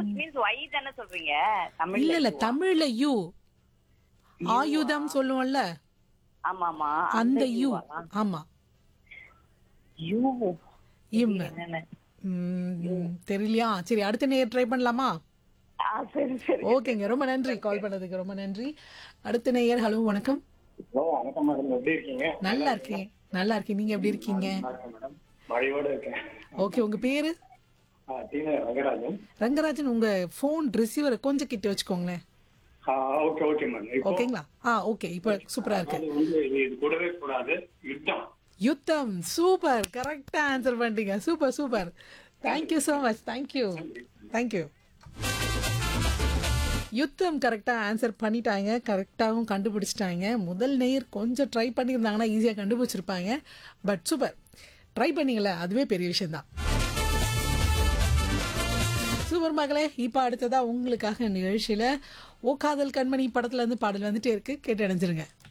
which means Y தானே சொல்றீங்க தமிழ்ல இல்ல இல்ல யூவா? தமிழ்ல யூ ஆயுதம் சொல்லுவோம்ல ஆமா ஆமா அந்த யூ யூவா? ஆமா யூ இம் என்னன்னு ம், தெரியலையா சரி அடுத்த நேர் ட்ரை பண்ணலாமா ஆ சரி சரி ஓகேங்க ரொம்ப நன்றி கால் பண்ணதுக்கு ரொம்ப நன்றி அடுத்த நேயர் ஹலோ வணக்கம் ஹலோ வணக்கம் மேடம் எப்படி இருக்கீங்க நல்லா இருக்கேன் நல்லா இருக்கேன் நீங்க எப்படி இருக்கீங்க வணக்கம் மேடம் மழையோட இருக்கேன் ஓகே உங்க பேரு ஆ, டீனா ரங்கராஜன் ரங்கராஜன் உங்க ஃபோன் ரிசீவரை கொஞ்சம் கிட்ட வச்சுக்கோங்களேன் ஆ, ஓகே ஓகே மேம் இப்போ ஓகேங்களா ஆ ஓகே இப்போ சூப்பரா இருக்கு அது வந்து இது கூடவே கூடாது யுத்தம் யுத்தம் சூப்பர் கரெக்டா ஆன்சர் பண்ணிட்டீங்க super super thank you so much thank you thank you யுத்தம் கரெக்டாக ஆன்சர் பண்ணிட்டாங்க கரெக்டாகவும் கண்டுபிடிச்சிட்டாங்க முதல் நேயர் கொஞ்சம் ட்ரை பண்ணியிருந்தாங்கன்னா ஈஸியாக கண்டுபிடிச்சிருப்பாங்க பட் சூப்பர் ட்ரை பண்ணீங்களே அதுவே பெரிய விஷயம்தான் சூப்பர் மகளே இப்போ அடுத்ததா உங்களுக்காக நிகழ்ச்சியில் ஓ காதல் கண்மணி படத்துல இருந்து பாடல் வந்துட்டே இருக்கு கேட்டு அடைஞ்சிருங்க